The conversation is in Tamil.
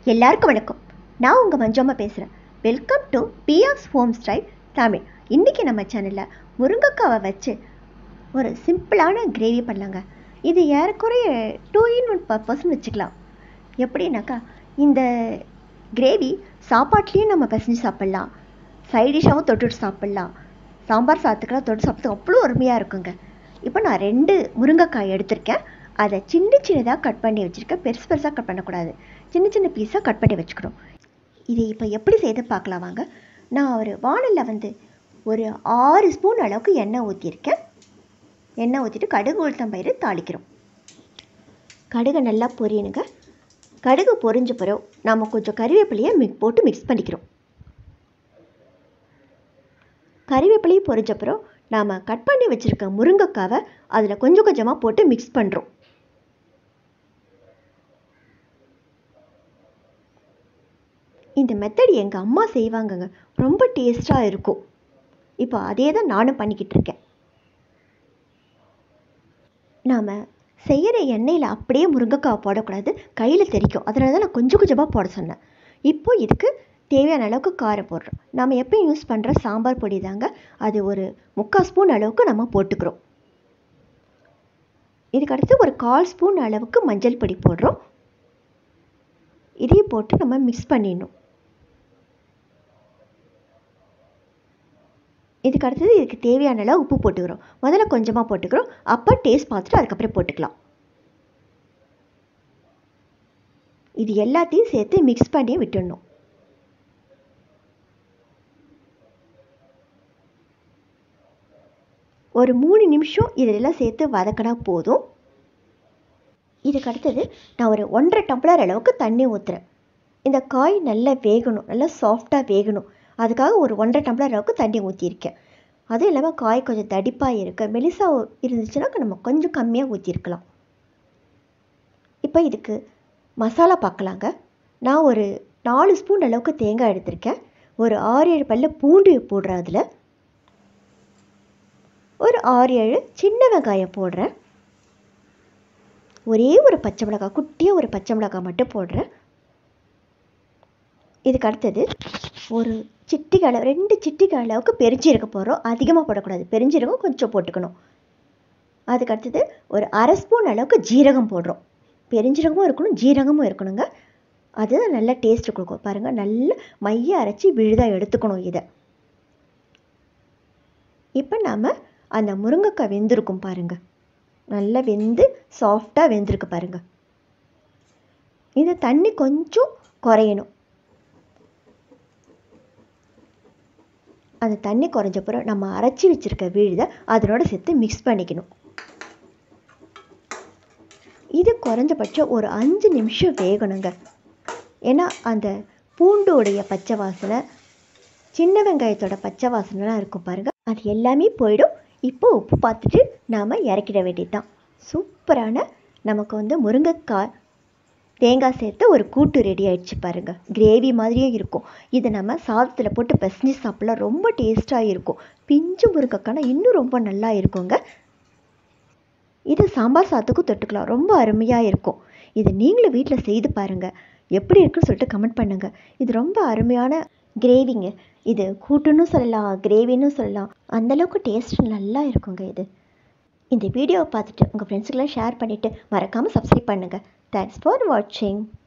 எல்லாருக்கும் வணக்கம் நான் உங்கள் மஞ்சம்மா பேசுகிறேன் welcome to PR's home style Tamil இன்றைக்கி நம்ம சேனலில் முருங்கைக்காவை வச்சு ஒரு சிம்பிளான கிரேவி பண்ணலாங்க இது ஏறக்குறைய டூ இன் ஒன் பர்பஸ்ன்னு வச்சுக்கலாம் எப்படின்னாக்கா இந்த கிரேவி சாப்பாட்லேயும் நம்ம பிசைஞ்சு சாப்பிட்லாம் சைட் டிஷ்ஷாகவும் தொட்டுட்டு சாப்பிட்லாம் சாம்பார் சாத்துக்கெல்லாம் தொட்டு சாப்பிட்டு அவ்வளோ அருமையாக இருக்குங்க இப்போ நான் ரெண்டு முருங்கைக்காய் எடுத்திருக்கேன் அதை சின்ன சின்னதாக கட் பண்ணி வச்சுருக்கேன் பெருசு பெருசாக கட் பண்ணக்கூடாது சின்ன சின்ன பீஸாக கட் பண்ணி வச்சுக்கணும் இது இப்போ எப்படி செய்து பார்க்கலாம் வாங்க நான் ஒரு வானலில் வந்து ஒரு ஆறு ஸ்பூன் அளவுக்கு எண்ணெய் ஊற்றிருக்கேன் எண்ணெய் ஊற்றிட்டு கடுகு உளுத்தம் பயிறு தாளிக்கிறோம் கடுகு நல்லா பொரியணுங்க கடுகு பொரிஞ்ச பிறகு நாம் கொஞ்சம் கறிவேப்பிலையை மிக் போட்டு மிக்ஸ் பண்ணிக்கிறோம் கறிவேப்பிலையும் பொரிஞ்ச பிறகு நாம் கட் பண்ணி வச்சுருக்க முருங்கைக்காவை அதில் கொஞ்சம் கொஞ்சமாக போட்டு மிக்ஸ் பண்ணுறோம் இந்த மெத்தட் எங்கள் அம்மா செய்வாங்கங்க ரொம்ப டேஸ்ட்டாக இருக்கும் இப்போ அதே தான் நானும் பண்ணிக்கிட்டு இருக்கேன் நாம் செய்கிற எண்ணெயில் அப்படியே முருங்கைக்காய் போடக்கூடாது கையில் தெரிக்கும் அதனால தான் நான் கொஞ்சம் கொஞ்சமாக போட சொன்னேன் இப்போ இதுக்கு தேவையான அளவுக்கு காரம் போடுறோம் நம்ம எப்பயும் யூஸ் பண்ணுற சாம்பார் பொடி தாங்க அது ஒரு முக்கால் ஸ்பூன் அளவுக்கு நம்ம போட்டுக்கிறோம் இதுக்கு அடுத்து ஒரு கால் ஸ்பூன் அளவுக்கு மஞ்சள் பொடி போடுறோம் இதையும் போட்டு நம்ம மிக்ஸ் பண்ணிடணும் இதுக்கு அடுத்தது இதுக்கு தேவையான அளவு உப்பு போட்டுக்கிறோம் முதல்ல கொஞ்சமாக போட்டுக்கிறோம் அப்போ டேஸ்ட் பார்த்துட்டு அதுக்கப்புறம் போட்டுக்கலாம் இது எல்லாத்தையும் சேர்த்து மிக்ஸ் பண்ணி விட்டுடணும் ஒரு மூணு நிமிஷம் இதெல்லாம் சேர்த்து வதக்கினா போதும் இதுக்கு அடுத்தது நான் ஒரு ஒன்றரை டம்ளர் அளவுக்கு தண்ணி ஊற்றுறேன் இந்த காய் நல்லா வேகணும் நல்லா சாஃப்டாக வேகணும் அதுக்காக ஒரு ஒன்றரை டம்ளர் அளவுக்கு தண்ணி ஊற்றிருக்கேன் அதுவும் இல்லாமல் காய் கொஞ்சம் தடிப்பாக இருக்க மெலிசா இருந்துச்சுன்னா நம்ம கொஞ்சம் கம்மியாக ஊற்றிருக்கலாம் இப்போ இதுக்கு மசாலா பார்க்கலாங்க நான் ஒரு நாலு ஸ்பூன் அளவுக்கு தேங்காய் எடுத்திருக்கேன் ஒரு ஆறு ஏழு பல்ல பூண்டு போடுறேன் அதில் ஒரு ஆறு ஏழு சின்ன வெங்காயம் போடுறேன் ஒரே ஒரு பச்சை மிளகாய் குட்டியாக ஒரு பச்சை மிளகாய் மட்டும் போடுறேன் இதுக்கு அடுத்தது ஒரு சிட்டிகை அளவு ரெண்டு சிட்டிகை அளவுக்கு பெருஞ்சீரகம் போடுறோம் அதிகமாக போடக்கூடாது பெருஞ்சீரகம் கொஞ்சம் போட்டுக்கணும் அதுக்கு அடுத்தது ஒரு அரை ஸ்பூன் அளவுக்கு ஜீரகம் போடுறோம் பெருஞ்சீரகமும் இருக்கணும் ஜீரகமும் இருக்கணுங்க அதுதான் நல்ல டேஸ்ட் கொடுக்கும் பாருங்கள் நல்ல மைய அரைச்சி விழுதாக எடுத்துக்கணும் இதை இப்போ நாம் அந்த முருங்கைக்காய் வெந்திருக்கும் பாருங்கள் நல்லா வெந்து சாஃப்டாக வெந்திருக்கு பாருங்கள் இந்த தண்ணி கொஞ்சம் குறையணும் அந்த தண்ணி குறைஞ்சப்புறம் நம்ம அரைச்சி வச்சுருக்க விழுதை அதனோட சேர்த்து மிக்ஸ் பண்ணிக்கணும் இது குறைஞ்சபட்சம் ஒரு அஞ்சு நிமிஷம் வேகணுங்க ஏன்னா அந்த பூண்டோடைய பச்சை வாசனை சின்ன வெங்காயத்தோட பச்சை வாசனைலாம் இருக்கும் பாருங்கள் அது எல்லாமே போயிடும் இப்போ உப்பு பார்த்துட்டு நாம் இறக்கிட வேண்டியது தான் சூப்பரான நமக்கு வந்து முருங்கைக்காய் தேங்காய் சேர்த்து ஒரு கூட்டு ரெடி ஆயிடுச்சு பாருங்கள் கிரேவி மாதிரியே இருக்கும் இதை நம்ம சாதத்தில் போட்டு பிசைஞ்சு சாப்பிடலாம் ரொம்ப டேஸ்ட்டாக இருக்கும் பிஞ்சு முருங்கைக்கானா இன்னும் ரொம்ப நல்லா இருக்குங்க இது சாம்பார் சாத்துக்கும் தொட்டுக்கலாம் ரொம்ப அருமையாக இருக்கும் இதை நீங்களும் வீட்டில் செய்து பாருங்கள் எப்படி இருக்குன்னு சொல்லிட்டு கமெண்ட் பண்ணுங்கள் இது ரொம்ப அருமையான கிரேவிங்க இது கூட்டுன்னு சொல்லலாம் கிரேவின்னு சொல்லலாம் அந்தளவுக்கு டேஸ்ட் நல்லா இருக்குங்க இது இந்த வீடியோவை பார்த்துட்டு உங்கள் ஃப்ரெண்ட்ஸுக்கெல்லாம் ஷேர் பண்ணிவிட்டு மறக்காமல் சப்ஸ்கிரைப் பண்ணுங்கள் தேங்க்ஸ் ஃபார் வாட்சிங்